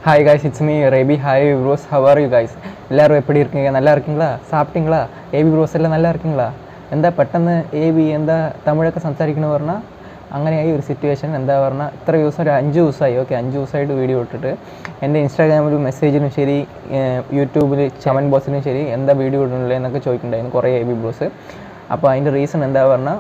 hi guys it's me Reby hi bros how are you guys எல்லாரும் எப்படி இருக்கீங்க நல்லா இருக்கீங்களா സാപ്പിട്ടീங்களா ഏബി ബ്രോസ് എല്ലാം നല്ല ഇരിക്കീங்களா എന്താ പെട്ടെന്ന് എ ബി എന്താ തമിഴൊക്കെ സംസാരിക്കണമെന്ന് പറഞ്ഞാൽ അങ്ങനെയായി ഒരു സിറ്റുവേഷൻ എന്താ പറഞ്ഞാൽ ഇത്ര ദിവസം ഒരു അഞ്ച് ദിവസമായി ഓക്കെ അഞ്ച് ദിവസമായിട്ട് വീഡിയോ ഇട്ടിട്ട് എൻ്റെ ഇൻസ്റ്റാഗ്രാമിലും മെസ്സേജിലും ശരി യൂട്യൂബിൽ കമൻറ്റ് ബോക്സിലും ശരി എന്താ വീഡിയോ ഇടണില്ലേ എന്നൊക്കെ ചോദിക്കുന്നുണ്ടായിരുന്നു കുറേ എ ബി ബ്രോസ് അപ്പോൾ അതിൻ്റെ റീസൺ എന്താ പറഞ്ഞാൽ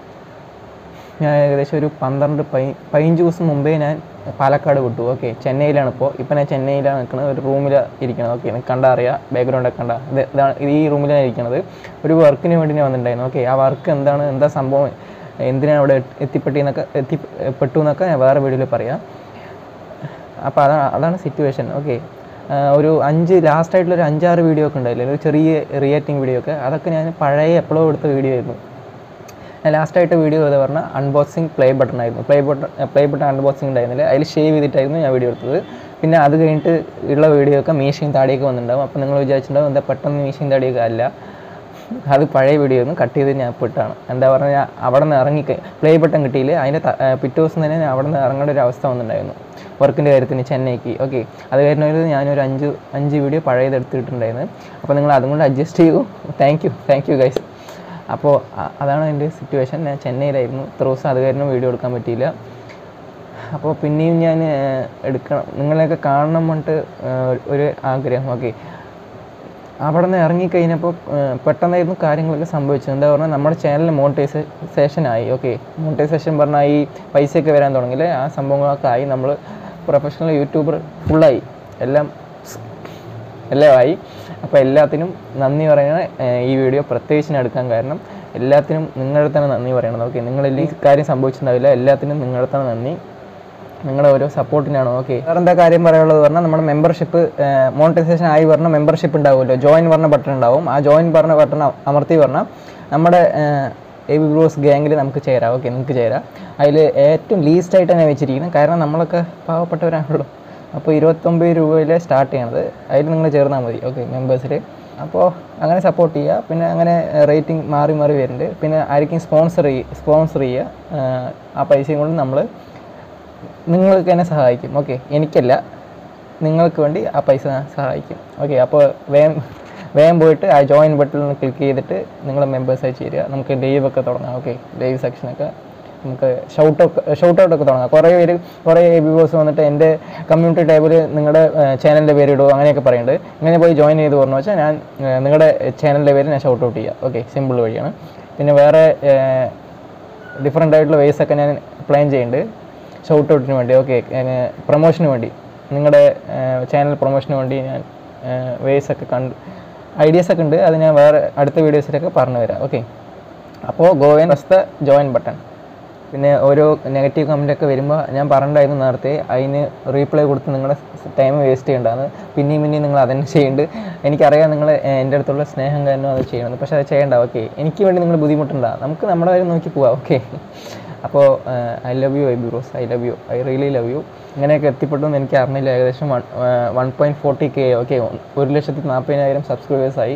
ഞാൻ ഏകദേശം ഒരു പന്ത്രണ്ട് പൈ പതിനഞ്ച് ദിവസം മുമ്പേ ഞാൻ പാലക്കാട് വിട്ടു ഓക്കെ ചെന്നൈയിലാണ് ഇപ്പോൾ ഇപ്പം ഞാൻ ചെന്നൈയിലാണ് നിൽക്കുന്നത് ഒരു റൂമിൽ ഇരിക്കുന്നത് ഓക്കെ എനിക്ക് കണ്ടാൽ അറിയാം ബാക്ക്ഗ്രൗണ്ടൊക്കെ കണ്ട ഇത് ഇതാണ് ഇത് ഈ റൂമിലാണ് ഇരിക്കുന്നത് ഒരു വർക്കിന് വേണ്ടി ഞാൻ വന്നിട്ടുണ്ടായിരുന്നു ഓക്കെ ആ വർക്ക് എന്താണ് എന്താ സംഭവം എന്തിനാണ് അവിടെ എത്തിപ്പെട്ടെന്നൊക്കെ എത്തിപ്പെട്ടു എന്നൊക്കെ ഞാൻ വേറെ വീഡിയോയിൽ പറയാം അപ്പോൾ അതാണ് അതാണ് സിറ്റുവേഷൻ ഓക്കെ ഒരു അഞ്ച് ലാസ്റ്റ് ആയിട്ടുള്ള ഒരു അഞ്ചാറ് വീഡിയോ ഒക്കെ ഉണ്ടായില്ലേ ഒരു ചെറിയ റിയാക്ടിങ് വീഡിയോ ഒക്കെ അതൊക്കെ ഞാൻ പഴയ എപ്പോഴോ എടുത്ത വീഡിയോ ആയിരുന്നു ഞാൻ ലാസ്റ്റായിട്ട് വീഡിയോ ചെയ്ത് പറഞ്ഞാൽ അൺബോക്സിങ് പ്ലേ ബട്ടൺ ആയിരുന്നു play button play button unboxing ഉണ്ടായിരുന്നില്ല അതിൽ ഷേവ് ചെയ്തിട്ടായിരുന്നു ഞാൻ വീഡിയോ എടുത്തത് പിന്നെ അത് കഴിഞ്ഞിട്ട് ഉള്ള വീഡിയോ ഒക്കെ മീശയും താടിയൊക്കെ വന്നിട്ടുണ്ടാവും അപ്പോൾ നിങ്ങൾ വിചാരിച്ചിട്ടുണ്ടാവും എന്താ പെട്ടെന്ന് മീശയും താടിയൊക്കെ അല്ല അത് പഴയ വീഡിയോ ഒന്നും കട്ട് ചെയ്ത് ഞാൻ ഇപ്പോൾ ഇട്ടാണ് എന്താ പറഞ്ഞാൽ അവിടെ നിന്ന് ഇറങ്ങി പ്ലേ ബട്ടൺ കിട്ടിയില്ല അതിൻ്റെ ത- ഏർ പിറ്റേ ദിവസം തന്നെ ഞാൻ അവിടെ നിന്ന് ഇറങ്ങേണ്ട ഒരു അവസ്ഥ വന്നിട്ടുണ്ടായിരുന്നു വർക്കിൻ്റെ കാര്യത്തിന് ചെന്നൈക്ക് ഓക്കെ അത് കഴിഞ്ഞ ഞാനൊരു അഞ്ച് അഞ്ച് വീഡിയോ പഴയത് എടുത്തിട്ടുണ്ടായിരുന്നു അപ്പോൾ നിങ്ങൾ അതും കൊണ്ട് അഡ്ജസ്റ്റ് ചെയ്യൂ thank you thank you guys അപ്പോൾ അ- അതാണ് എൻ്റെ സിറ്റുവേഷൻ ഞാൻ ചെന്നൈയിലായിരുന്നു ഇത്ര ദിവസം അത് കാരണം വീഡിയോ എടുക്കാൻ പറ്റിയില്ല അപ്പോൾ പിന്നെയും ഞാൻ ഏർ, എടുക്കണം നിങ്ങളെയൊക്കെ കാണണം പറഞ്ഞിട്ട് ഏർ, ഒരു ആഗ്രഹം ഓക്കെ അവിടെ നിന്ന് ഇറങ്ങിക്കഴിഞ്ഞപ്പോൾ ഏർ, പെട്ടെന്നായിരുന്നു കാര്യങ്ങളൊക്കെ സംഭവിച്ചത് എന്താ പറഞ്ഞാൽ നമ്മുടെ ചാനൽ മോണിറ്റൈസേഷൻ ആയി ഓക്കെ മോണിറ്റൈസേഷൻ പറഞ്ഞാൽ ഈ പൈസയൊക്കെ വരാൻ തുടങ്ങിയില്ലേ ആ സംഭവങ്ങളൊക്കെ ആയി നമ്മൾ പ്രൊഫഷണൽ യൂട്യൂബർ ഫുള്ളായി എല്ലാം എല്ലാം ആയി അപ്പോൾ എല്ലാത്തിനും നന്ദി പറയണ ഏർ, ഈ വീഡിയോ പ്രത്യേകിച്ച് ഞാൻ എടുക്കാൻ കാരണം എല്ലാത്തിനും നിങ്ങളുടെ തന്നെ നന്ദി പറയണം ഓക്കെ നിങ്ങളെല്ലാം ഈ കാര്യം സംഭവിച്ചിട്ടുണ്ടാവില്ല എല്ലാത്തിനും നിങ്ങളുടെ തന്നെ നന്ദി നിങ്ങളുടെ ഓരോ സപ്പോർട്ടിനാണ് ഓക്കെ വേറെ എന്താ കാര്യം പറയാനുള്ളത് പറഞ്ഞാൽ നമ്മുടെ മെമ്പർഷിപ്പ് മോണിറ്റൈസേഷൻ ആയി പറഞ്ഞ മെമ്പർഷിപ്പ് ഉണ്ടാവുമല്ലോ ജോയിൻ പറഞ്ഞ ബട്ടൺ ഉണ്ടാവും ആ ജോയിൻ പറഞ്ഞ ബട്ടൺ അമർത്തി പറഞ്ഞാൽ നമ്മുടെ എ ബി ബ്രോസ് ഗ്യാങ്ങിൽ നമുക്ക് ചേരാം ഓക്കെ നിങ്ങൾക്ക് ചേരാം അതിൽ ഏറ്റവും ലീസ്റ്റ് ആയിട്ട് തന്നെ വെച്ചിരിക്കുന്നത് കാരണം നമ്മളൊക്കെ പാവപ്പെട്ടവരാണല്ലോ അപ്പോൾ ഇരുപത്തൊമ്പത് രൂപയിൽ സ്റ്റാർട്ട് ചെയ്യണത് അതിൽ നിങ്ങൾ ചേർന്നാൽ മതി ഓക്കെ മെമ്പേഴ്സിൽ അപ്പോൾ അങ്ങനെ സപ്പോർട്ട് ചെയ്യുക പിന്നെ അങ്ങനെ റേറ്റിംഗ് മാറി മാറി വരുന്നുണ്ട് പിന്നെ ആയിരിക്കും സ്പോൺസർ ചെയ്യുക സ്പോൺസർ ചെയ്യുക ആ പൈസയും കൊണ്ട് നമ്മൾ നിങ്ങൾക്ക് എന്നെ സഹായിക്കും ഓക്കെ എനിക്കല്ല നിങ്ങൾക്ക് വേണ്ടി ആ പൈസ ഞാൻ സഹായിക്കും ഓക്കെ അപ്പോൾ വേഗം വേഗം പോയിട്ട് ആ ജോയിൻ ബട്ടണിൽ ക്ലിക്ക് ചെയ്തിട്ട് നിങ്ങൾ മെമ്പേഴ്സായി ചേരുക നമുക്ക് ലൈവ് ഒക്കെ തുടങ്ങാം ഓക്കെ ലൈവ് സെക്ഷനൊക്കെ നമുക്ക് ഷൗട്ട് ഷൗട്ട് ഔട്ട് ഒക്കെ തുടങ്ങാം കുറേ പേര് കുറേ വ്യൂവേഴ്സ് വന്നിട്ട് എൻ്റെ കമ്മ്യൂണിറ്റി ടൈബിൽ നിങ്ങളുടെ ചാനലിൻ്റെ പേര് ഇടുമോ അങ്ങനെയൊക്കെ പറയുന്നുണ്ട് ഇങ്ങനെ പോയി ജോയിൻ ചെയ്ത് പറഞ്ഞു വെച്ചാൽ ഞാൻ ഏർ, നിങ്ങളുടെ ചാനലിൻ്റെ പേര് ഞാൻ ഷൗട്ട് ഔട്ട് ചെയ്യാം ഓക്കെ സിമ്പിൾ വഴിയാണ് പിന്നെ വേറെ ഡിഫറെൻ്റ് ആയിട്ടുള്ള വേസ് ഒക്കെ ഞാൻ പ്ലാൻ ചെയ്യുന്നുണ്ട് ഷൗട്ട് ഔട്ടിന് വേണ്ടി ഓക്കെ പ്രൊമോഷന് വേണ്ടി നിങ്ങളുടെ ചാനൽ പ്രൊമോഷന് വേണ്ടി ഞാൻ വേസ് ഒക്കെ കണ്ട് ഐഡിയാസ് ഒക്കെ ഉണ്ട് അത് ഞാൻ വേറെ അടുത്ത വീഡിയോസിലൊക്കെ പറഞ്ഞു തരാം ഓക്കെ അപ്പോൾ ഗോവൻ ഫസ്റ്റ് ജോയിൻ ബട്ടൺ പിന്നെ ഓരോ നെഗറ്റീവ് കമൻ്റ് ഒക്കെ വരുമ്പോൾ ഞാൻ പറഞ്ഞിട്ടുണ്ടായിരുന്നു നേരത്തെ അതിന് റീപ്ലൈ കൊടുത്ത് നിങ്ങളുടെ ടൈം വേസ്റ്റ് ചെയ്യേണ്ടതാണ് പിന്നെയും പിന്നെയും നിങ്ങൾ അതന്നെ ചെയ്യുന്നുണ്ട് എനിക്കറിയാം നിങ്ങൾ എൻ്റെ അടുത്തുള്ള സ്നേഹം കാരണം അത് ചെയ്യണമെന്ന് പക്ഷേ അത് ചെയ്യേണ്ട ഓക്കെ എനിക്ക് വേണ്ടി നിങ്ങൾ ബുദ്ധിമുട്ടുണ്ടാകും നമുക്ക് നമ്മുടെ കാര്യം നോക്കി പോവാം ഓക്കെ അപ്പോൾ I love you I bros I love you I really love you ഇങ്ങനെയൊക്കെ എത്തിപ്പെട്ടു എന്ന് എനിക്ക് അറിഞ്ഞില്ല ഏകദേശം one one point forty K okay ഒരു ലക്ഷത്തി നാൽപ്പതിനായിരം സബ്സ്ക്രൈബേഴ്സായി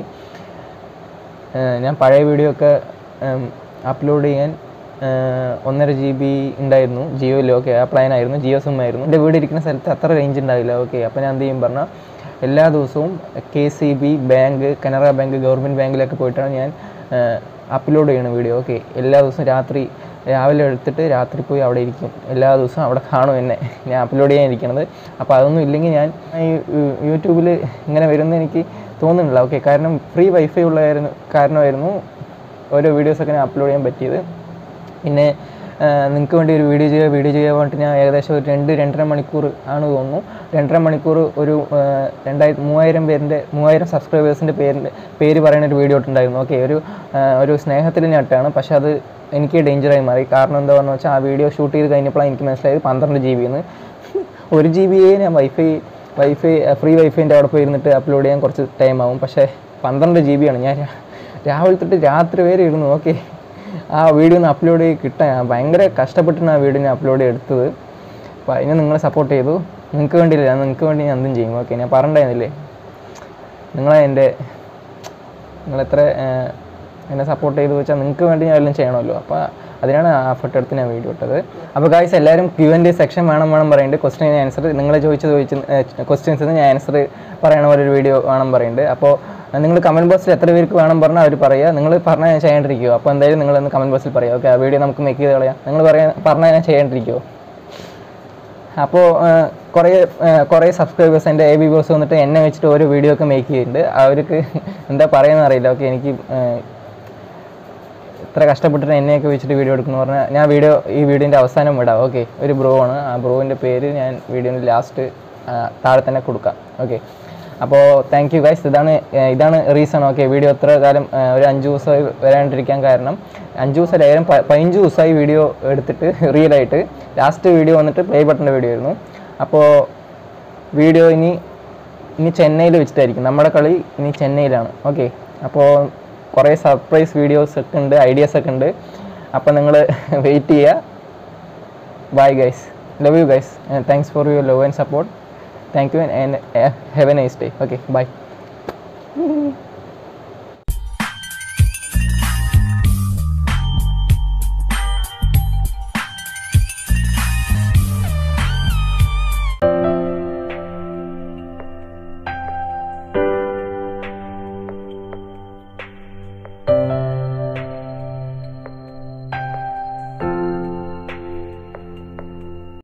ഞാൻ പഴയ വീഡിയോ ഒക്കെ അപ്ലോഡ് ചെയ്യാൻ ഏഹ്, ഒന്നര ജി ബി ഉണ്ടായിരുന്നു ജിയോയിൽ ഓക്കെ ആ പ്ലാൻ ആയിരുന്നു ജിയോ സിം ആയിരുന്നു എൻ്റെ വീട് ഇരിക്കുന്ന സ്ഥലത്ത് അത്ര റേഞ്ച് ഉണ്ടാവില്ല ഓക്കെ അപ്പോൾ ഞാൻ എന്ത് ചെയ്യും പറഞ്ഞാൽ എല്ലാ ദിവസവും K C B bank Canara bank government ബാങ്കിലൊക്കെ പോയിട്ടാണ് ഞാൻ അപ്ലോഡ് ചെയ്യണം വീഡിയോ ഓക്കെ എല്ലാ ദിവസവും രാത്രി രാവിലെ എടുത്തിട്ട് രാത്രി പോയി അവിടെ ഇരിക്കും എല്ലാ ദിവസവും അവിടെ കാണും എന്നെ ഞാൻ അപ്ലോഡ് ചെയ്യാൻ ഇരിക്കണത് അപ്പോൾ അതൊന്നും ഇല്ലെങ്കിൽ ഞാൻ ഈ യൂട്യൂബിൽ ഇങ്ങനെ വരുമെന്ന് എനിക്ക് തോന്നുന്നില്ല ഓക്കെ കാരണം ഫ്രീ വൈഫൈ ഉള്ളതായിരുന്നു കാരണമായിരുന്നു ഓരോ വീഡിയോസൊക്കെ ഞാൻ അപ്ലോഡ് ചെയ്യാൻ പറ്റിയത് പിന്നെ നിങ്ങൾക്ക് വേണ്ടി ഒരു വീഡിയോ ചെയ്യുക വീഡിയോ ചെയ്യാൻ വേണ്ടി ഞാൻ ഏകദേശം ഒരു രണ്ട് രണ്ടര മണിക്കൂർ ആണ് തോന്നുന്നു രണ്ടര മണിക്കൂർ ഒരു ആ, രണ്ടായിരത്തി മൂവായിരം പേരിൻ്റെ മൂവായിരം സബ്സ്ക്രൈബേഴ്സിൻ്റെ പേരിൻ്റെ പേര് പറയുന്ന ഒരു വീഡിയോ ഇട്ടുണ്ടായിരുന്നു ഓക്കെ ഒരു ആ, ഒരു സ്നേഹത്തിൽ ഞാൻ ഇട്ടാണ് പക്ഷെ അത് എനിക്ക് ഡേഞ്ചറായി മാറി കാരണം എന്താണെന്ന് വെച്ചാൽ ആ വീഡിയോ ഷൂട്ട് ചെയ്ത് കഴിഞ്ഞപ്പോഴാണ് എനിക്ക് മനസ്സിലായത് പന്ത്രണ്ട് ജി ബിന്ന് ഒരു ജി ബിയെ ഞാൻ വൈഫൈ വൈഫൈ ഫ്രീ വൈഫൈൻ്റെ അവിടെ പോയി ഇരുന്നിട്ട് അപ്ലോഡ് ചെയ്യാൻ കുറച്ച് ടൈം ആവും പക്ഷേ പന്ത്രണ്ട് ജി ബിയാണ് ഞാൻ രാ- രാവിലെ തൊട്ട് രാത്രി വരെ ഇരുന്നു ഓക്കെ ആ വീഡിയോ ഒന്ന് അപ്ലോഡ് ചെയ്ത് കിട്ടാൻ ഞാൻ ഭയങ്കര കഷ്ടപ്പെട്ടാണ് ആ വീഡിയോ ഞാൻ അപ്ലോഡ് എടുത്തത് അപ്പോൾ അതിനെ നിങ്ങൾ സപ്പോർട്ട് ചെയ്തു നിങ്ങൾക്ക് വേണ്ടിയില്ല ഞാൻ നിങ്ങൾക്ക് വേണ്ടി ഞാൻ എന്തും ചെയ്യും ഓക്കെ ഞാൻ പറഞ്ഞിട്ടുണ്ടായിരുന്നില്ലേ നിങ്ങളെ എൻ്റെ നിങ്ങളെത്ര ഏഹ്, എന്നെ സപ്പോർട്ട് ചെയ്ത് വെച്ചാൽ നിങ്ങൾക്ക് വേണ്ടി ഞാൻ എല്ലാം ചെയ്യണമല്ലോ അപ്പോൾ അതിനാണ് ആ എഫർട്ട് എടുത്ത് ഞാൻ വീഡിയോ ഇട്ടത് അപ്പോൾ ഗായ്സ് എല്ലാവരും ക്യു ആൻഡ് സെക്ഷൻ വേണം വേണം പറയുന്നുണ്ട് ക്വസ്റ്റ്യൻ ആൻസർ നിങ്ങൾ ചോദിച്ചത് ചോദിച്ച ക്വസ്റ്റ്യൻസിന് ഞാൻ ആൻസർ പറയണ പോലെ ഒരു വീഡിയോ വേണം പറയുന്നുണ്ട് അപ്പോൾ നിങ്ങൾ കമൻറ്റ് ബോക്സിൽ എത്ര പേർക്ക് വേണം പറഞ്ഞാൽ അവർ പറയുക നിങ്ങൾ പറഞ്ഞാൽ ഞാൻ ചെയ്യാണ്ടിരിക്കുമോ അപ്പോൾ എന്തായാലും നിങ്ങളൊന്ന് കമൻറ്റ് ബോക്സിൽ പറയുക ഓക്കെ ആ വീഡിയോ നമുക്ക് മേക്ക് ചെയ്ത് കളയാം നിങ്ങൾ പറയാൻ പറഞ്ഞാൽ ഞാൻ ചെയ്യാണ്ടിരിക്കുമോ അപ്പോൾ കുറേ കുറേ സബ്സ്ക്രൈബേഴ്സ് എൻ്റെ എ ബി ബോസ് വന്നിട്ട് എന്നെ വെച്ചിട്ട് ഓരോ വീഡിയോ ഒക്കെ മേക്ക് ചെയ്യുന്നുണ്ട് അവർക്ക് എന്താ പറയുന്നത് അറിയില്ല ഓക്കെ എനിക്ക് ഏഹ്, ഇത്ര കഷ്ടപ്പെട്ടിട്ട് എന്നെയൊക്കെ വെച്ചിട്ട് വീഡിയോ എടുക്കുന്നു പറഞ്ഞാൽ ഞാൻ വീഡിയോ ഈ വീഡിയോൻ്റെ അവസാനം വിടാം ഓക്കെ ഒരു ബ്രോ ആണ് ആ ബ്രോവിൻ്റെ പേര് ഞാൻ വീഡിയോൻ്റെ ലാസ്റ്റ് താഴെ തന്നെ കൊടുക്കാം ഓക്കെ അപ്പോൾ താങ്ക് യു ഗൈസ് ഇതാണ് ഏഹ്, ഇതാണ് റീസൺ ഓക്കെ വീഡിയോ ഇത്ര കാലം ഏഹ്, ഒരു അഞ്ച് ദിവസമായി വരാണ്ടിരിക്കാൻ കാരണം അഞ്ച് ദിവസം ഏകദേശം പ- പതിനഞ്ച് ദിവസമായി വീഡിയോ എടുത്തിട്ട് റിയലായിട്ട് ലാസ്റ്റ് വീഡിയോ വന്നിട്ട് പ്ലേ ബട്ടൻ്റെ വീഡിയോ ആയിരുന്നു അപ്പോൾ വീഡിയോ ഇനി ഇനി ചെന്നൈയിൽ വെച്ചിട്ടായിരിക്കും നമ്മുടെ കളി ഇനി ചെന്നൈയിലാണ് ഓക്കെ അപ്പോൾ കുറേ സർപ്രൈസ് വീഡിയോസ് ഒക്കെ ഉണ്ട് ഐഡിയാസ് ഒക്കെ ഉണ്ട് അപ്പോൾ നിങ്ങൾ വെയിറ്റ് ചെയ്യുക bye guys love you guys thanks for your love and support thank you and have a nice day okay by